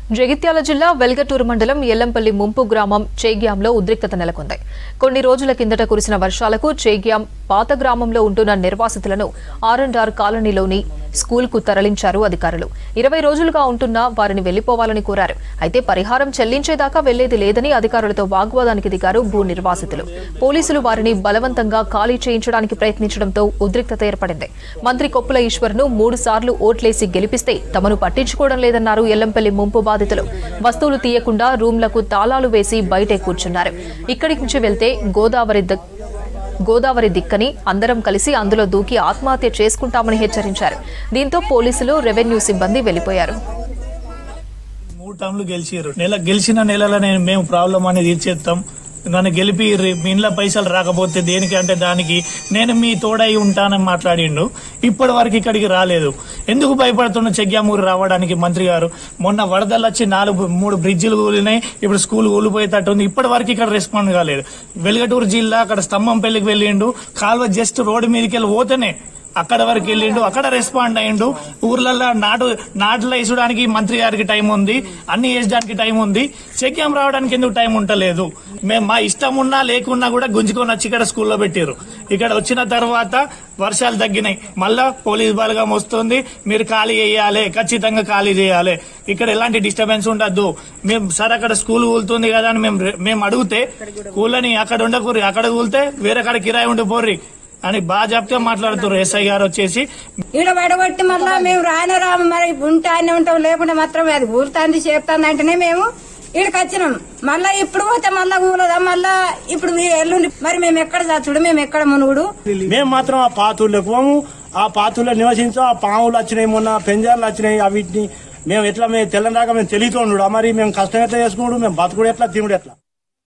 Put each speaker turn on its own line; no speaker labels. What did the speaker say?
జగిత్యాల జిల్లా వెల్గటూరు మండలం ఎల్లంపల్లి ముంపు గ్రామం చేగ్యాంలో ఉద్రిక్తత నెలకొంది కొన్ని రోజుల కిందట కురిసిన వర్షాలకు చేగ్యాం పాత గ్రామంలో ఉంటున్న నిర్వాసితులను ఆర్ అండ్ ఆర్ కాలనీలోని స్కూల్కు తరలించారు అధికారులు ఇరవై రోజులుగా ఉంటున్న వారిని వెళ్లిపోవాలని కోరారు అయితే పరిహారం చెల్లించేదాకా వెళ్లేది లేదని అధికారులతో వాగ్వాదానికి దిగారు భూ నిర్వాసితులు పోలీసులు వారిని బలవంతంగా ఖాళీ చేయించడానికి ప్రయత్నించడంతో ఉద్రిక్తత ఏర్పడింది మంత్రి కొప్పుల ఈశ్వర్ను మూడు సార్లు ఓట్లేసి గెలిపిస్తే తమను పట్టించుకోవడం లేదన్నారు ఎల్లంపల్లి ముంపు బాధితులు వస్తువులు తీయకుండా రూమ్లకు తాళాలు వేసి బయటే కూర్చున్నారు ఇక్కడి నుంచి వెళ్తే గోదావరి దగ్- గోదావరి దిక్కని అందరం కలిసి అందులో దూకి ఆత్మహత్య చేసుకుంటామని హెచ్చరించారు దీంతో పోలీసులు రెవెన్యూ సిబ్బంది వెళ్లిపోయారు
మూడు టర్మ్లు గెలిచారు నెల గెలిచిన నెలలోనే మేము ప్రాబ్లం అనేది తీర్చేస్తాం నన్ను గెలిపి రి- మీ ఇంట్లో పైసలు రాకపోతే దేనికి అంటే దానికి నేను మీ తోడై ఉంటానని మాట్లాడిండు ఇప్పటి వరకు ఇక్కడికి రాలేదు ఎందుకు భయపడుతున్న చెగ్యామూరు రావడానికి మంత్రి గారు మొన్న వరదలు వచ్చి నాలుగు మూడు బ్రిడ్జిలు కూలినాయి ఇప్పుడు స్కూల్ కూలిపోయేటట్టుంది ఇప్పటి వరకు ఇక్కడ రెస్పాండ్ కాలేదు వెలుగటూరు జిల్లా అక్కడ స్తంభం పెళ్లికి వెళ్ళిండు కాలువ జస్ట్ రోడ్డు మీదకి వెళ్ళి పోతేనే అక్కడ వరకు వెళ్ళిండు అక్కడ రెస్పాండ్ అయ్యిండు ఊర్లలో నాటు నాటులో వేసడానికి మంత్రి గారికి టైం ఉంది అన్ని వేసడానికి టైం ఉంది చెక్యం రావడానికి ఎందుకు టైం ఉంటలేదు మేము మా ఇష్టం ఉన్నా లేకున్నా కూడా గుంజుకొని వచ్చి ఇక్కడ స్కూల్లో పెట్టారు ఇక్కడ వచ్చిన తర్వాత వర్షాలు తగ్గినాయి మళ్ళా పోలీస్ బలగం వస్తుంది మీరు ఖాళీ చేయాలి ఖచ్చితంగా ఖాళీ చేయాలి ఇక్కడ ఎలాంటి డిస్టర్బెన్స్ ఉండద్దు మేము సార్ అక్కడ స్కూల్ కూలుతుంది కదా అని మేము రె- మేము అడిగితే కూలని అక్కడ ఉండకూరి అక్కడ కూలితే వేరే కాడ కిరాయి ఉండిపోర్రి అని బాగా చెప్తే మాట్లాడుతారు ఎస్ఐ గారు వచ్చేసి
ఈడ పడగొట్టి మళ్ళా మేము రానే రాము మరి ఉంటానే ఉంటాం లేకుంటే మాత్రం అది ఊరుతాంది చేపుతాంది అంటేనే మేము ఈడకి వచ్చినాం మళ్ళా ఇప్పుడు పోతే మళ్ళా ఊరదా మళ్ళా ఇప్పుడు మీరు ఎల్లుండి మరి మేము ఎక్కడ చచ్చుడు మేము ఎక్కడ మునుగుడు
మేము మాత్రం ఆ పాతులకు పోము ఆ పాతుల్లో నివసించాం ఆ పాములు వచ్చినాయి మొన్న పెంజాలు వచ్చినాయి అవిటిని మేము ఎట్లా మేము తెల్లని దాకా మేము తెలియతుండు మరి మేము కష్టం ఎట్లా చేసుకున్నాడు మేము బతుకుడు ఎట్లా తినుడు ఎట్లా